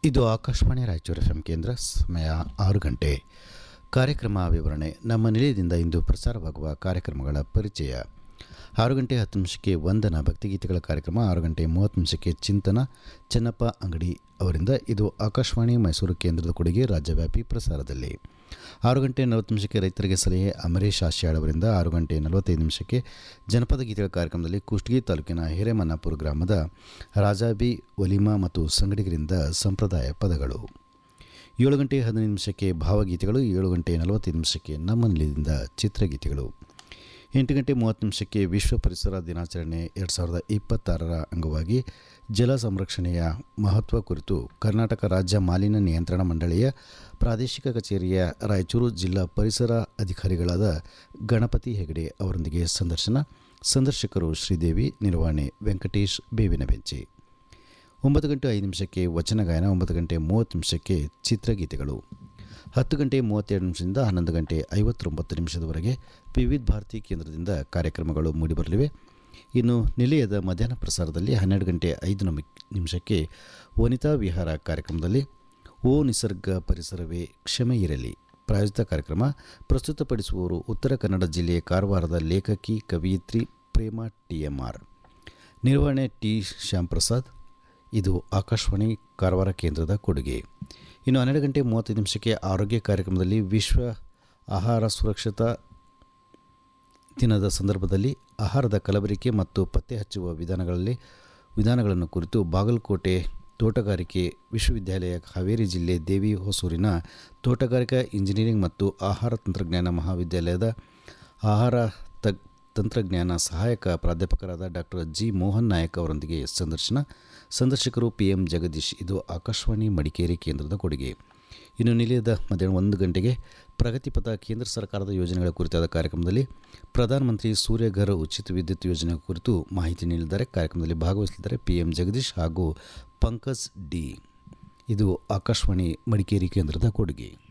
ಇದು Akashvani Raichur F M ಕೇಂದ್ರ ಸಮಯ ಆರು ಗಂಟೆ ಕಾರ್ಯಕ್ರಮ ವಿವರಣೆ ನಮ್ಮ ನಿಲಯದಿಂದ ಇಂದು ಪ್ರಸಾರವಾಗುವ ಕಾರ್ಯಕ್ರಮಗಳ ಪರಿಚಯ ಆರು ಗಂಟೆ ಹತ್ತು ನಿಮಿಷಕ್ಕೆ ವಂದನ ಭಕ್ತಿಗೀತೆಗಳ ಕಾರ್ಯಕ್ರಮ ಆರು ಗಂಟೆ ಮೂವತ್ತು ನಿಮಿಷಕ್ಕೆ ಚಿಂತನ ಚೆನ್ನಪ್ಪ ಅಂಗಡಿ ಅವರಿಂದ ಇದು ಆಕಾಶವಾಣಿ ಮೈಸೂರು ಕೇಂದ್ರದ ಕೊಡುಗೆ ರಾಜ್ಯವ್ಯಾಪಿ ಪ್ರಸಾರದಲ್ಲಿ ಆರು ಗಂಟೆ ನಲವತ್ತು ನಿಮಿಷಕ್ಕೆ ರೈತರಿಗೆ ಸಲಹೆ ಅಮರೇಶ್ ಆಶ್ಯಾಳ್ ಅವರಿಂದ ಆರು ಗಂಟೆ ನಲವತ್ತೈದು ನಿಮಿಷಕ್ಕೆ ಜನಪದ ಗೀತೆಗಳ ಕಾರ್ಯಕ್ರಮದಲ್ಲಿ ಕುಷ್ಟಗಿ ತಾಲೂಕಿನ ಹಿರೇಮನ್ನಾಪುರ ಗ್ರಾಮದ ರಾಜಾಬಿ ಒಲಿಮಾ ಮತ್ತು ಸಂಗಡಿಗರಿಂದ ಸಂಪ್ರದಾಯ ಪದಗಳು ಏಳು ಗಂಟೆ ಹದಿನೈದು ನಿಮಿಷಕ್ಕೆ ಭಾವಗೀತೆಗಳು ಏಳು ಗಂಟೆ ನಲವತ್ತೈದು ನಿಮಿಷಕ್ಕೆ ನಮ್ಮ ನಿಲಯದಿಂದ ಚಿತ್ರಗೀತೆಗಳು ಎಂಟು ಗಂಟೆ ಮೂವತ್ತು ನಿಮಿಷಕ್ಕೆ ವಿಶ್ವ ಪರಿಸರ ದಿನಾಚರಣೆ ಎರಡು ಸಾವಿರದ ಇಪ್ಪತ್ತಾರರ ಅಂಗವಾಗಿ ಜಲ ಸಂರಕ್ಷಣೆಯ ಮಹತ್ವ ಕುರಿತು ಕರ್ನಾಟಕ ರಾಜ್ಯ ಮಾಲಿನ್ಯ ನಿಯಂತ್ರಣ ಮಂಡಳಿಯ ಪ್ರಾದೇಶಿಕ ಕಚೇರಿಯ ರಾಯಚೂರು ಜಿಲ್ಲಾ ಪರಿಸರ ಅಧಿಕಾರಿಗಳಾದ ಗಣಪತಿ ಹೆಗಡೆ ಅವರೊಂದಿಗೆ ಸಂದರ್ಶನ ಸಂದರ್ಶಕರು ಶ್ರೀದೇವಿ ನಿರ್ವಹಣೆ ವೆಂಕಟೇಶ್ ಬೇವಿನ ಬೆಂಚಿ ಒಂಬತ್ತು ಗಂಟೆ ಐದು ನಿಮಿಷಕ್ಕೆ ವಚನ ಗಾಯನ ಒಂಬತ್ತು ಗಂಟೆ ಮೂವತ್ತು ನಿಮಿಷಕ್ಕೆ ಚಿತ್ರಗೀತೆಗಳು ಹತ್ತು ಗಂಟೆ ಮೂವತ್ತೆರಡು ನಿಮಿಷದಿಂದ ಹನ್ನೊಂದು ಗಂಟೆ ಐವತ್ತೊಂಬತ್ತು ನಿಮಿಷದವರೆಗೆ ವಿವಿಧ ಭಾರತಿ ಕೇಂದ್ರದಿಂದ ಕಾರ್ಯಕ್ರಮಗಳು ಮೂಡಿಬರಲಿವೆ ಇನ್ನು ನಿಲಯದ ಮಧ್ಯಾಹ್ನ ಪ್ರಸಾರದಲ್ಲಿ ಹನ್ನೆರಡು ಗಂಟೆ ಐದು ನಮಿ ನಿಮಿಷಕ್ಕೆ ವನಿತಾ ವಿಹಾರ ಕಾರ್ಯಕ್ರಮದಲ್ಲಿ ಓ ನಿಸರ್ಗ ಪರಿಸರವೇ ಕ್ಷಮೆ ಇರಲಿ ಪ್ರಾಯೋಜಿತ ಕಾರ್ಯಕ್ರಮ ಪ್ರಸ್ತುತಪಡಿಸುವವರು ಉತ್ತರ ಕನ್ನಡ ಜಿಲ್ಲೆಯ ಕಾರವಾರದ ಲೇಖಕಿ ಕವಿಯಿತ್ರಿ ಪ್ರೇಮ ಟಿ ಎಂ ಆರ್ ನಿರ್ವಹಣೆ ಟಿ ಶ್ಯಾಂಪ್ರಸಾದ್ ಇದು ಆಕಾಶವಾಣಿ ಕಾರವಾರ ಕೇಂದ್ರದ ಕೊಡುಗೆ ಇನ್ನು ಹನ್ನೆರಡು ಗಂಟೆ ಮೂವತ್ತೈದು ನಿಮಿಷಕ್ಕೆ ಆರೋಗ್ಯ ಕಾರ್ಯಕ್ರಮದಲ್ಲಿ ವಿಶ್ವ ಆಹಾರ ಸುರಕ್ಷತಾ ದಿನದ ಸಂದರ್ಭದಲ್ಲಿ ಆಹಾರದ ಕಲಬೆರಕೆ ಮತ್ತು ಪತ್ತೆ ಹಚ್ಚುವ ವಿಧಾನಗಳಲ್ಲಿ ವಿಧಾನಗಳನ್ನು ಕುರಿತು ಬಾಗಲಕೋಟೆ ತೋಟಗಾರಿಕೆ ವಿಶ್ವವಿದ್ಯಾಲಯ ಹಾವೇರಿ ಜಿಲ್ಲೆ ದೇವಿ ಹೊಸೂರಿನ ತೋಟಗಾರಿಕಾ ಇಂಜಿನಿಯರಿಂಗ್ ಮತ್ತು ಆಹಾರ ತಂತ್ರಜ್ಞಾನ ಮಹಾವಿದ್ಯಾಲಯದ ಆಹಾರ ತಗ್ ತಂತ್ರಜ್ಞಾನ ಸಹಾಯಕ ಪ್ರಾಧ್ಯಾಪಕರಾದ ಡಾಕ್ಟರ್ ಜಿ ಮೋಹನ್ ನಾಯಕ್ ಅವರೊಂದಿಗೆ ಸಂದರ್ಶನ ಸಂದರ್ಶಕರು ಪಿ ಎಂ ಜಗದೀಶ್ ಇದು ಆಕಾಶವಾಣಿ ಮಡಿಕೇರಿ ಕೇಂದ್ರದ ಕೊಡುಗೆ ಇನ್ನು ನಿಲಯದ ಮಧ್ಯಾಹ್ನ ಒಂದು ಗಂಟೆಗೆ ಪ್ರಗತಿಪಥ ಕೇಂದ್ರ ಸರ್ಕಾರದ ಯೋಜನೆಗಳ ಕುರಿತಾದ ಕಾರ್ಯಕ್ರಮದಲ್ಲಿ ಪ್ರಧಾನಮಂತ್ರಿ ಸೂರ್ಯಘರ್ ಉಚಿತ ವಿದ್ಯುತ್ ಯೋಜನೆ ಕುರಿತು ಮಾಹಿತಿ ನೀಡಿದ್ದಾರೆ ಕಾರ್ಯಕ್ರಮದಲ್ಲಿ ಭಾಗವಹಿಸಲಿದ್ದಾರೆ ಪಿ ಎಂ ಜಗದೀಶ್ ಹಾಗೂ ಪಂಕಜ್ ಡಿ ಇದು ಆಕಾಶವಾಣಿ ಮಡಿಕೇರಿ ಕೇಂದ್ರದ ಕೊಡುಗೆ